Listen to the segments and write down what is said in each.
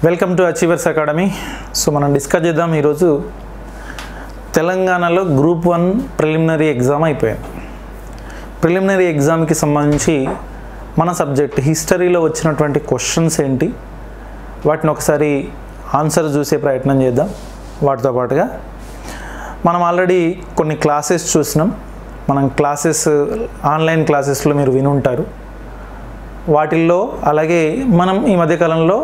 welcome to achievers academy so మనం discuss చేద్దాం ఈరోజు తెలంగాణలో గ్రూప్ వన్ ప్రిలిమినరీ ఎగ్జామ్ అయిపోయింది ప్రిలిమినరీ ఎగ్జామ్కి సంబంధించి మన సబ్జెక్ట్ హిస్టరీలో వచ్చినటువంటి క్వశ్చన్స్ ఏంటి వాటిని ఒకసారి ఆన్సర్ చూసే ప్రయత్నం చేద్దాం వాటితో పాటుగా మనం ఆల్రెడీ కొన్ని క్లాసెస్ చూసినాం మనం క్లాసెస్ ఆన్లైన్ క్లాసెస్లో మీరు వినుంటారు వాటిల్లో అలాగే మనం ఈ మధ్యకాలంలో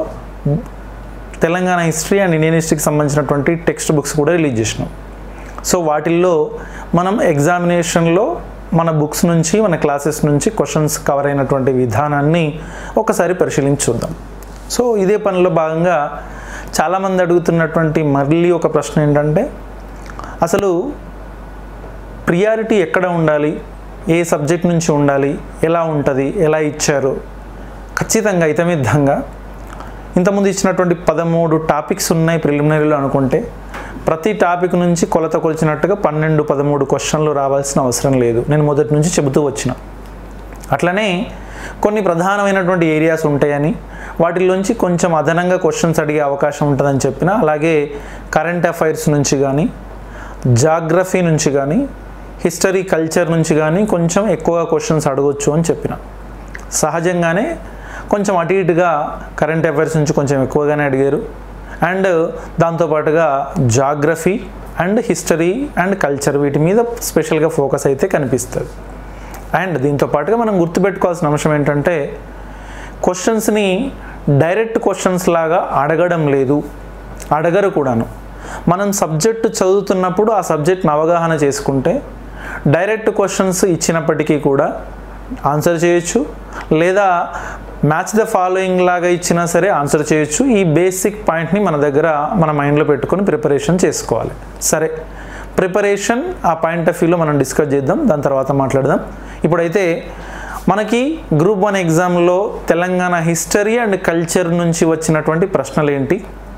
తెలంగాణ హిస్టరీ అండ్ ఇండియన్ హిస్టరీకి సంబంధించినటువంటి టెక్స్ట్ బుక్స్ కూడా రిలీజ్ చేసినాం సో వాటిల్లో మనం ఎగ్జామినేషన్లో మన బుక్స్ నుంచి మన క్లాసెస్ నుంచి క్వశ్చన్స్ కవర్ అయినటువంటి విధానాన్ని ఒకసారి పరిశీలించి చూద్దాం సో ఇదే పనిలో భాగంగా చాలామంది అడుగుతున్నటువంటి మళ్ళీ ఒక ప్రశ్న ఏంటంటే అసలు ప్రియారిటీ ఎక్కడ ఉండాలి ఏ సబ్జెక్ట్ నుంచి ఉండాలి ఎలా ఉంటుంది ఎలా ఇచ్చారు ఖచ్చితంగా ఇతమిద్దంగా ఇంతకుముందు ఇచ్చినటువంటి పదమూడు టాపిక్స్ ఉన్నాయి ప్రిలిమినరీలో అనుకుంటే ప్రతి టాపిక్ నుంచి కొలత కొలిచినట్టుగా పన్నెండు పదమూడు క్వశ్చన్లు రావాల్సిన అవసరం లేదు నేను మొదటి నుంచి చెబుతూ వచ్చిన అట్లనే కొన్ని ప్రధానమైనటువంటి ఏరియాస్ ఉంటాయని వాటిలోంచి కొంచెం అదనంగా క్వశ్చన్స్ అడిగే అవకాశం ఉంటుందని చెప్పిన అలాగే కరెంట్ అఫైర్స్ నుంచి కానీ జాగ్రఫీ నుంచి కానీ హిస్టరీ కల్చర్ నుంచి కానీ కొంచెం ఎక్కువగా క్వశ్చన్స్ అడగొచ్చు అని చెప్పిన సహజంగానే కొంచెం అటు ఇటుగా కరెంట్ అఫైర్స్ నుంచి కొంచెం ఎక్కువగానే అడిగారు అండ్ దాంతోపాటుగా geography and history and culture వీటి మీద స్పెషల్గా ఫోకస్ అయితే కనిపిస్తుంది అండ్ దీంతో పాటుగా మనం గుర్తుపెట్టుకోవాల్సిన అంశం ఏంటంటే క్వశ్చన్స్ని డైరెక్ట్ క్వశ్చన్స్ లాగా అడగడం లేదు అడగరు కూడాను మనం సబ్జెక్టు చదువుతున్నప్పుడు ఆ సబ్జెక్ట్ని అవగాహన చేసుకుంటే డైరెక్ట్ క్వశ్చన్స్ ఇచ్చినప్పటికీ కూడా ఆన్సర్ చేయొచ్చు లేదా మ్యాచ్ ద ఫాలోయింగ్ లాగా ఇచ్చినా సరే ఆన్సర్ చేయొచ్చు ఈ బేసిక్ పాయింట్ని మన దగ్గర మన మైండ్లో పెట్టుకొని ప్రిపరేషన్ చేసుకోవాలి సరే ప్రిపరేషన్ ఆ పాయింట్ ఆఫ్ వ్యూలో మనం డిస్కస్ చేద్దాం దాని తర్వాత మాట్లాడదాం ఇప్పుడైతే మనకి గ్రూప్ వన్ ఎగ్జామ్లో తెలంగాణ హిస్టరీ అండ్ కల్చర్ నుంచి వచ్చినటువంటి ప్రశ్నలు ఏంటి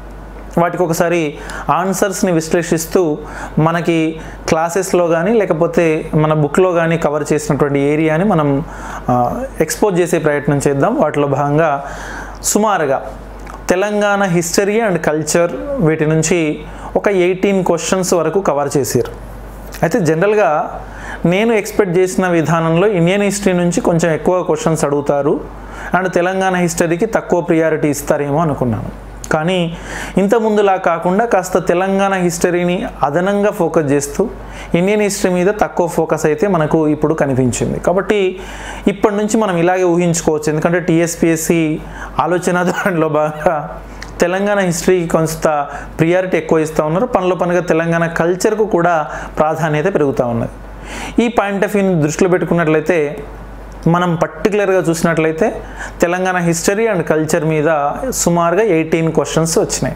వాటికి ఒకసారి ఆన్సర్స్ని విశ్లేషిస్తూ మనకి క్లాసెస్లో కానీ లేకపోతే మన బుక్లో కానీ కవర్ చేసినటువంటి ఏరియాని మనం ఎక్స్పోజ్ చేసే ప్రయత్నం చేద్దాం వాటిలో భాగంగా సుమారుగా తెలంగాణ హిస్టరీ అండ్ కల్చర్ వీటి నుంచి ఒక ఎయిటీన్ క్వశ్చన్స్ వరకు కవర్ చేశారు అయితే జనరల్గా నేను ఎక్స్పెక్ట్ చేసిన విధానంలో ఇండియన్ హిస్టరీ నుంచి కొంచెం ఎక్కువ క్వశ్చన్స్ అడుగుతారు అండ్ తెలంగాణ హిస్టరీకి తక్కువ ప్రియారిటీ ఇస్తారేమో అనుకున్నాను కానీ ఇంత ముందులా కాకుండా కాస్త తెలంగాణ హిస్టరీని అదనంగా ఫోకస్ చేస్తూ ఇండియన్ హిస్టరీ మీద తక్కువ ఫోకస్ అయితే మనకు ఇప్పుడు కనిపించింది కాబట్టి ఇప్పటి నుంచి మనం ఇలాగే ఊహించుకోవచ్చు ఎందుకంటే టీఎస్పిఎస్సి ఆలోచన దాంట్లో బాగా తెలంగాణ హిస్టరీకి కొంత ప్రియారిటీ ఎక్కువ ఇస్తూ ఉన్నారు పనిలో పనిగా తెలంగాణ కల్చర్కు కూడా ప్రాధాన్యత పెరుగుతూ ఉన్నది ఈ పాయింట్ ఆఫ్ వ్యూని దృష్టిలో పెట్టుకున్నట్లయితే మనం పర్టికులర్గా చూసినట్లయితే తెలంగాణ హిస్టరీ అండ్ కల్చర్ మీద సుమారుగా ఎయిటీన్ క్వశ్చన్స్ వచ్చినాయి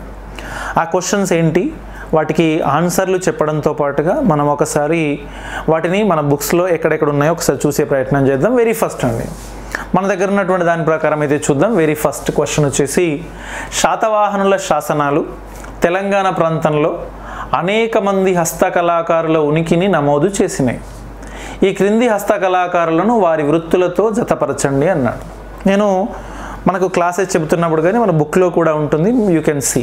ఆ క్వశ్చన్స్ ఏంటి వాటికి ఆన్సర్లు చెప్పడంతో పాటుగా మనం ఒకసారి వాటిని మన బుక్స్లో ఎక్కడెక్కడ ఉన్నాయో ఒకసారి చూసే ప్రయత్నం చేద్దాం వెరీ ఫస్ట్ అండి మన దగ్గర ఉన్నటువంటి దాని ప్రకారం అయితే చూద్దాం వెరీ ఫస్ట్ క్వశ్చన్ వచ్చేసి శాతవాహనుల శాసనాలు తెలంగాణ ప్రాంతంలో అనేక మంది హస్తకళాకారుల ఉనికిని నమోదు చేసినాయి ఈ క్రింది హస్తకళాకారులను వారి వృత్తులతో జతపరచండి అన్నాడు నేను మనకు క్లాసెస్ చెబుతున్నప్పుడు కానీ మన బుక్లో కూడా ఉంటుంది యూ కెన్ సీ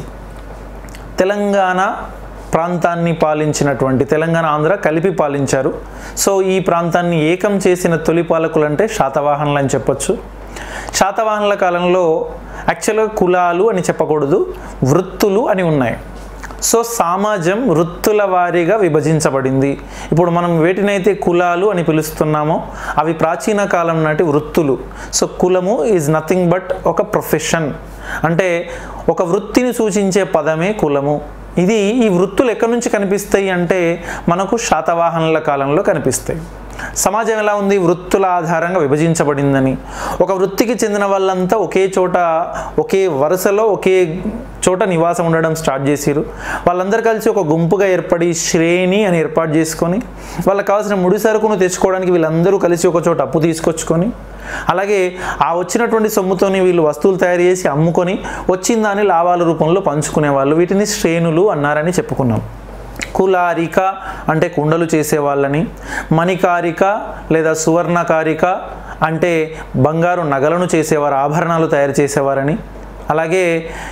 తెలంగాణ ప్రాంతాన్ని పాలించినటువంటి తెలంగాణ ఆంధ్ర కలిపి పాలించారు సో ఈ ప్రాంతాన్ని ఏకం చేసిన తొలి పాలకులు అంటే శాతవాహనులు అని చెప్పొచ్చు శాతవాహనుల కాలంలో యాక్చువల్గా కులాలు అని చెప్పకూడదు వృత్తులు అని ఉన్నాయి సో సమాజం వృత్తుల వారీగా విభజించబడింది ఇప్పుడు మనం వేటినైతే కులాలు అని పిలుస్తున్నామో అవి ప్రాచీన కాలం నాటి వృత్తులు సో కులము ఈజ్ నథింగ్ బట్ ఒక ప్రొఫెషన్ అంటే ఒక వృత్తిని సూచించే పదమే కులము ఇది ఈ వృత్తులు ఎక్కడి నుంచి కనిపిస్తాయి అంటే మనకు శాతవాహనుల కాలంలో కనిపిస్తాయి సమాజం ఎలా ఉంది వృత్తుల ఆధారంగా విభజించబడిందని ఒక వృత్తికి చెందిన వాళ్ళంతా ఒకే చోట ఒకే వరుసలో ఒకే చోట నివాసం ఉండడం స్టార్ట్ చేసిరు వాళ్ళందరూ కలిసి ఒక గుంపుగా ఏర్పడి శ్రేణి అని ఏర్పాటు చేసుకొని వాళ్ళకి కావాల్సిన ముడి సరుకును తెచ్చుకోవడానికి వీళ్ళందరూ కలిసి ఒక చోట అప్పు తీసుకొచ్చుకొని అలాగే ఆ వచ్చినటువంటి సొమ్ముతోని వీళ్ళు వస్తువులు తయారు చేసి అమ్ముకొని వచ్చిన దాన్ని లాభాల రూపంలో పంచుకునే వాళ్ళు వీటిని శ్రేణులు అన్నారని చెప్పుకున్నాం కులారిక అంటే కుండలు చేసేవాళ్ళని మణికారిక లేదా సువర్ణకారిక అంటే బంగారు నగలను చేసేవారు ఆభరణాలు తయారు చేసేవారని అలాగే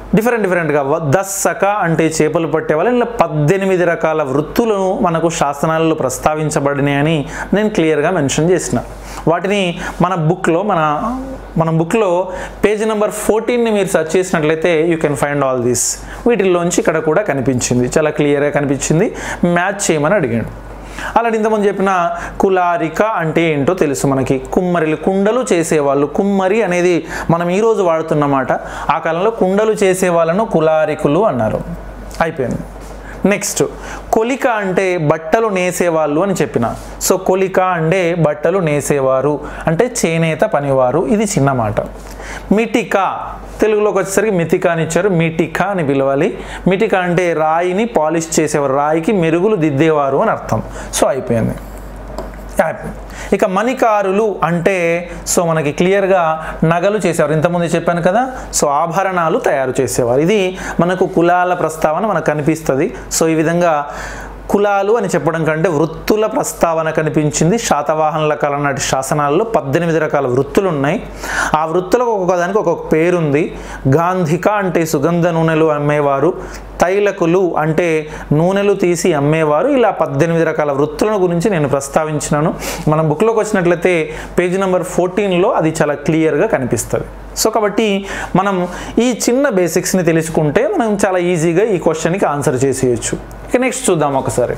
డిఫరెంట్ డిఫరెంట్గా వ- దస్సక అంటే చేపలు పట్టేవాళ్ళు ఇలా పద్దెనిమిది రకాల వృత్తులను మనకు శాసనాలలో ప్రస్తావించబడినాయని నేను క్లియర్గా మెన్షన్ చేసిన వాటిని మన బుక్లో మన మన బుక్లో పేజ్ నెంబర్ ఫోర్టీన్ని మీరు సెర్చ్ చేసినట్లయితే you can find all this వీటిల్లోంచి ఇక్కడ కూడా కనిపించింది చాలా క్లియర్గా కనిపించింది మ్యాచ్ చేయమని అడిగాడు అలాంటి ఇంతకుముందు చెప్పిన కులారిక అంటే ఏంటో తెలుసు మనకి కుమ్మరిలు కుండలు చేసేవాళ్ళు కుమ్మరి అనేది మనం ఈరోజు వాడుతున్నమాట ఆ కాలంలో కుండలు చేసే వాళ్ళను కులారికులు అన్నారు అయిపోయింది నెక్స్ట్ కొలిక అంటే బట్టలు నేసేవాళ్ళు అని చెప్పిన సో కొలిక అంటే బట్టలు నేసేవారు అంటే చేనేత పనివారు ఇది చిన్న మాట మిటిక తెలుగులోకి వచ్చేసరికి మితిక అని ఇచ్చారు మిటిక అని పిలవాలి మిటిక అంటే రాయిని పాలిష్ చేసేవారు రాయికి మెరుగులు దిద్దేవారు అని అర్థం సో అయిపోయింది అయిపోయింది ఇక మణికారులు అంటే సో మనకి క్లియర్గా నగలు చేసేవారు ఇంతకుముందు చెప్పాను కదా సో ఆభరణాలు తయారు చేసేవారు ఇది మనకు కులాల ప్రస్తావన మనకు కనిపిస్తుంది సో ఈ విధంగా కులాలు అని చెప్పడం కంటే వృత్తుల ప్రస్తావన కనిపించింది శాతవాహనుల కాలం నాటి శాసనాల్లో పద్దెనిమిది రకాల వృత్తులు ఉన్నాయి ఆ వృత్తులకు ఒక్కొక్కదానికి ఒక్కొక్క పేరుంది గాంధిక అంటే సుగంధ నూనెలు అమ్మేవారు తైలకులు అంటే నూనెలు తీసి అమ్మేవారు ఇలా పద్దెనిమిది రకాల వృత్తుల గురించి నేను ప్రస్తావించినాను మన బుక్లోకి వచ్చినట్లయితే పేజీ నెంబర్ ఫోర్టీన్లో అది చాలా క్లియర్గా కనిపిస్తుంది సో కాబట్టి మనం ఈ చిన్న బేసిక్స్ని తెలుసుకుంటే మనం చాలా ఈజీగా ఈ క్వశ్చన్కి ఆన్సర్ చేసేయచ్చు ఇక నెక్స్ట్ చూద్దాం ఒకసారి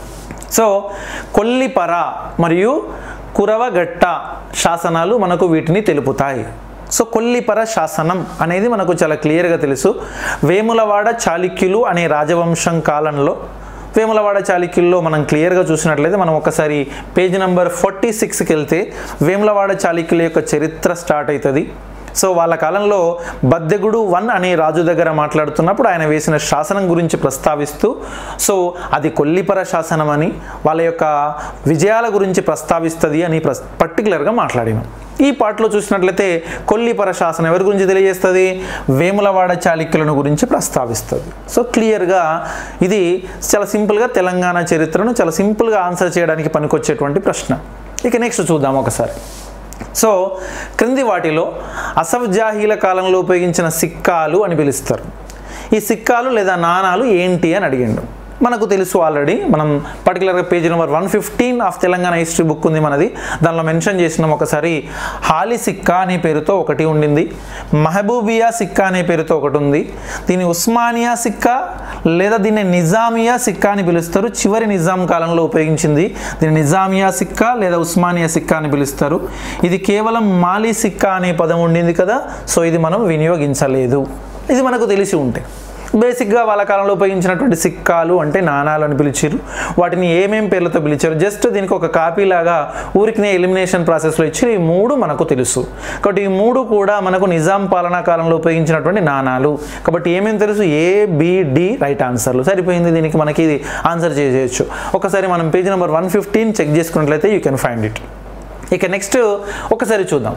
సో కొల్లిపర మరియు కురవగట్ట శాసనాలు మనకు వీటిని తెలుపుతాయి సో కొల్లిపర శాసనం అనేది మనకు చాలా క్లియర్గా తెలుసు వేములవాడ చాళుక్యులు అనే రాజవంశం కాలంలో వేములవాడ చాళుక్యుల్లో మనం క్లియర్గా చూసినట్లయితే మనం ఒకసారి పేజ్ నెంబర్ ఫార్టీ సిక్స్కి వెళ్తే వేములవాడ చాళుక్యుల యొక్క చరిత్ర స్టార్ట్ అవుతుంది సో వాళ్ళ కాలంలో బద్దెగుడు వన్ అనే రాజు దగ్గర మాట్లాడుతున్నప్పుడు ఆయన వేసిన శాసనం గురించి ప్రస్తావిస్తూ సో అది కొల్లిపర శాసనం అని వాళ్ళ యొక్క విజయాల గురించి ప్రస్తావిస్తుంది అని ప్రస్ పర్టికులర్గా మాట్లాడినాం ఈ పాటలో చూసినట్లయితే కొల్లిపర శాసనం ఎవరి గురించి తెలియజేస్తుంది వేములవాడ చాళుక్యులను గురించి ప్రస్తావిస్తుంది సో క్లియర్గా ఇది చాలా సింపుల్గా తెలంగాణ చరిత్రను చాలా సింపుల్గా ఆన్సర్ చేయడానికి పనికొచ్చేటువంటి ప్రశ్న ఇక నెక్స్ట్ చూద్దాం ఒకసారి సో క్రింది వాటిలో అసఫ్జాహీల కాలంలో ఉపయోగించిన సిక్కాలు అని పిలుస్తారు ఈ సిక్కాలు లేదా నాణాలు ఏంటి అని అడిగిండు మనకు తెలుసు ఆల్రెడీ మనం పర్టికులర్గా page number one fifteen of Telangana history book ఉంది మనది దానిలో మెన్షన్ చేసినాం ఒకసారి హాలి సిక్కా అనే పేరుతో ఒకటి ఉండింది మహబూబియా సిక్కా అనే పేరుతో ఒకటి ఉంది దీని ఉస్మానియా సిక్కా లేదా దీన్ని నిజామియా సిక్కా అని పిలుస్తారు చివరి నిజాం కాలంలో ఉపయోగించింది దీన్ని నిజామియా సిక్కా లేదా ఉస్మానియా సిక్కా అని పిలుస్తారు ఇది కేవలం మాలి సిక్కా అనే పదం ఉండింది కదా సో ఇది మనం వినియోగించలేదు ఇది మనకు తెలిసి ఉంటే బేసిక్గా వాళ్ళ కాలంలో ఉపయోగించినటువంటి సిక్కాలు అంటే నాణాలు అని పిలిచారు వాటిని ఏమేం పేర్లతో పిలిచారు జస్ట్ దీనికి ఒక కాపీ లాగా ఊరికినే ఎలిమినేషన్ ప్రాసెస్లో ఇచ్చి ఈ మూడు మనకు తెలుసు కాబట్టి ఈ మూడు కూడా మనకు నిజాం పాలనా కాలంలో ఉపయోగించినటువంటి నాణాలు కాబట్టి ఏమేం తెలుసు ఏ బిడి రైట్ ఆన్సర్లు సరిపోయింది దీనికి మనకి ఇది ఆన్సర్ చేసేయచ్చు ఒకసారి మనం page number one fifteen check చేసుకున్నట్లయితే యూ కెన్ ఫైండ్ ఇట్ ఇక నెక్స్ట్ ఒకసారి చూద్దాం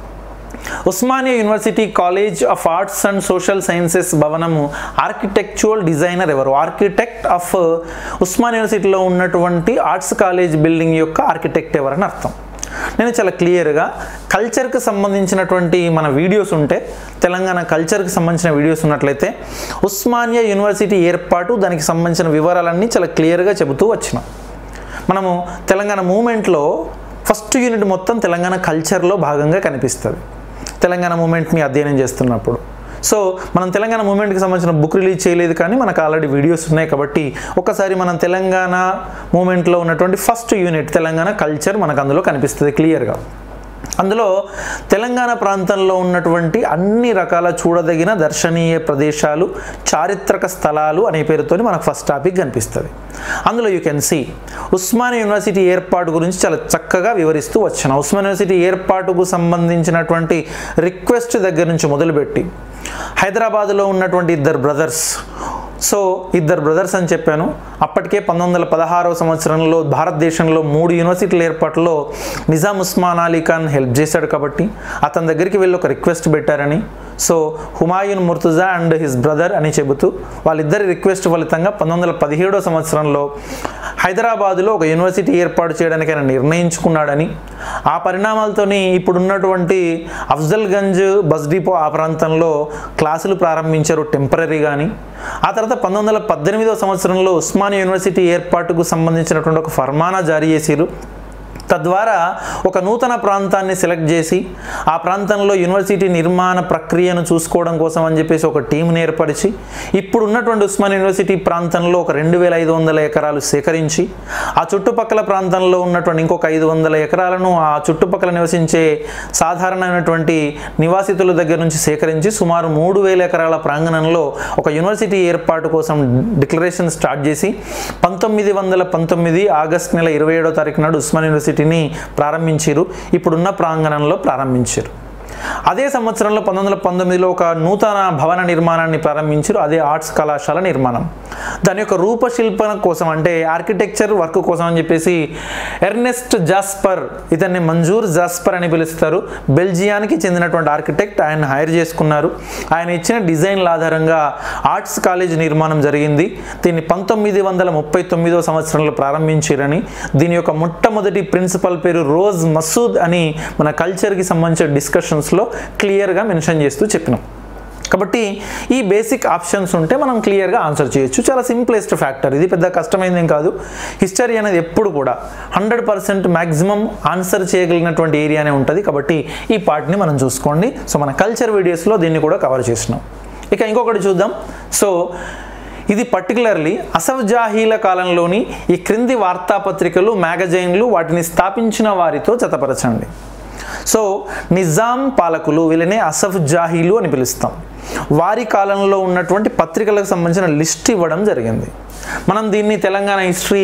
Osmania university college of arts and social sciences భవనము ఆర్కిటెక్చువల్ డిజైనర్ ఎవరు ఆర్కిటెక్ట్ ఆఫ్ ఉస్మానియా యూనివర్సిటీలో ఉన్నటువంటి ఆర్ట్స్ కాలేజ్ బిల్డింగ్ యొక్క ఆర్కిటెక్ట్ ఎవరని అర్థం నేను చాలా క్లియర్గా కల్చర్కి సంబంధించినటువంటి మన వీడియోస్ ఉంటే తెలంగాణ కల్చర్కి సంబంధించిన వీడియోస్ ఉన్నట్లయితే ఉస్మానియా యూనివర్సిటీ ఏర్పాటు దానికి సంబంధించిన వివరాలన్నీ చాలా క్లియర్గా చెబుతూ వచ్చినాం మనము తెలంగాణ మూమెంట్లో ఫస్ట్ యూనిట్ మొత్తం తెలంగాణ కల్చర్లో భాగంగా కనిపిస్తుంది తెలంగాణ మూమెంట్ని అధ్యయనం చేస్తున్నప్పుడు సో మనం తెలంగాణ మూమెంట్కి సంబంధించిన బుక్ రిలీజ్ చేయలేదు కానీ మనకు ఆల్రెడీ వీడియోస్ ఉన్నాయి కాబట్టి ఒకసారి మనం తెలంగాణ మూమెంట్లో ఉన్నటువంటి ఫస్ట్ యూనిట్ తెలంగాణ కల్చర్ మనకు అందులో కనిపిస్తుంది క్లియర్గా అందులో తెలంగాణ ప్రాంతంలో ఉన్నటువంటి అన్ని రకాల చూడదగిన దర్శనీయ ప్రదేశాలు చారిత్రక స్థలాలు అనే పేరుతోని మనకు ఫస్ట్ టాపిక్ కనిపిస్తుంది అందులో you can see Osmania university ఏర్పాటు గురించి చాలా చక్కగా వివరిస్తూ వచ్చాను ఉస్మానియా యూనివర్సిటీ ఏర్పాటుకు సంబంధించినటువంటి రిక్వెస్ట్ దగ్గర నుంచి మొదలుపెట్టి హైదరాబాద్లో ఉన్నటువంటి ఇద్దరు బ్రదర్స్ సో ఇద్దరు బ్రదర్స్ అని చెప్పాను అప్పటికే పంతొమ్మిది వందల పదహారవ సంవత్సరంలో భారతదేశంలో మూడు యూనివర్సిటీల ఏర్పాటులో నిజాం ఉస్మాన్ అలీ ఖాన్ హెల్ప్ చేశాడు కాబట్టి అతని దగ్గరికి వెళ్ళి ఒక రిక్వెస్ట్ పెట్టారని so Humayun Murtuza and his brother అని చెబుతూ వాళ్ళిద్దరి రిక్వెస్ట్ ఫలితంగా పంతొమ్మిది వందల పదిహేడో సంవత్సరంలో హైదరాబాదులో ఒక యూనివర్సిటీ ఏర్పాటు చేయడానికి ఆయన నిర్ణయించుకున్నాడని ఆ పరిణామాలతోని ఇప్పుడున్నటువంటి అఫ్జల్గంజ్ బస్ డిపో ఆ ప్రాంతంలో క్లాసులు ప్రారంభించారు టెంపరీ కానీ ఆ తర్వాత పంతొమ్మిది వందల పద్దెనిమిదవ సంవత్సరంలో ఉస్మాన్ యూనివర్సిటీ ఏర్పాటుకు సంబంధించినటువంటి ఒక ఫర్మానా జారీ చేసిరు తద్వారా ఒక నూతన ప్రాంతాన్ని సెలెక్ట్ చేసి ఆ ప్రాంతంలో యూనివర్సిటీ నిర్మాణ ప్రక్రియను చూసుకోవడం కోసం అని చెప్పేసి ఒక టీంని ఏర్పరిచి ఇప్పుడు ఉన్నటువంటి ఉస్మాన్ యూనివర్సిటీ ప్రాంతంలో ఒక రెండు వేల ఐదు వందల ఎకరాలు సేకరించి ఆ చుట్టుపక్కల ప్రాంతంలో ఉన్నటువంటి ఇంకొక ఐదు వందల ఎకరాలను ఆ చుట్టుపక్కల నివసించే సాధారణమైనటువంటి నివాసితుల దగ్గర నుంచి సేకరించి సుమారు మూడు వేల ఎకరాల ప్రాంగణంలో ఒక యూనివర్సిటీ ఏర్పాటు కోసం డిక్లరేషన్ స్టార్ట్ చేసి పంతొమ్మిది వందల పంతొమ్మిది ఆగస్ట్ నెల ఇరవై ఏడో తారీఖు నాడు ఉస్మాన్ యూనివర్సిటీని ప్రారంభించారు ఇప్పుడున్న ప్రాంగణంలో ప్రారంభించారు అదే సంవత్సరంలో పంతొమ్మిది వందల పంతొమ్మిదిలో ఒక నూతన భవన నిర్మాణాన్ని ప్రారంభించారు అదే ఆర్ట్స్ కళాశాల నిర్మాణం దాని యొక్క రూపశిల్పన కోసం అంటే ఆర్కిటెక్చర్ వర్క్ కోసం అని చెప్పేసి ఎర్నెస్ట్ జాస్పర్ ఇతన్ని మంజూర్ జాస్పర్ అని పిలుస్తారు బెల్జియానికి చెందినటువంటి ఆర్కిటెక్ట్ ఆయన హైర్ చేసుకున్నారు ఆయన ఇచ్చిన డిజైన్ల ఆధారంగా ఆర్ట్స్ కాలేజ్ నిర్మాణం జరిగింది దీన్ని పంతొమ్మిది వందల ముప్పై తొమ్మిదో సంవత్సరంలో ప్రారంభించారని దీని యొక్క మొట్టమొదటి ప్రిన్సిపల్ పేరు రోజ్ మసూద్ అని మన కల్చర్కి సంబంధించిన డిస్కషన్స్లో క్లియర్గా మెన్షన్ చేస్తూ చెప్పినాం కాబట్టి ఈ బేసిక్ ఆప్షన్స్ ఉంటే మనం క్లియర్గా ఆన్సర్ చేయొచ్చు చాలా సింప్లెస్ట్ ఫ్యాక్టర్ ఇది పెద్ద కష్టమైందేం కాదు హిస్టరీ అనేది ఎప్పుడు కూడా హండ్రెడ్ పర్సెంట్ మ్యాక్సిమం ఆన్సర్ చేయగలిగినటువంటి ఏరియానే ఉంటుంది కాబట్టి ఈ పార్ట్ని మనం చూసుకోండి సో మన కల్చర్ వీడియోస్లో దీన్ని కూడా కవర్ చేసినాం ఇక ఇంకొకటి చూద్దాం సో ఇది పర్టికులర్లీ అసఫ్ జాహీల కాలంలోని ఈ క్రింది వార్తాపత్రికలు మ్యాగజైన్లు వాటిని స్థాపించిన వారితో జతపరచండి సో నిజాం పాలకులు వీళ్ళని అసఫ్ జాహీలు అని పిలుస్తాం వారి కాలంలో ఉన్నటువంటి పత్రికలకు సంబంధించిన లిస్ట్ ఇవ్వడం జరిగింది మనం దీన్ని తెలంగాణ హిస్టరీ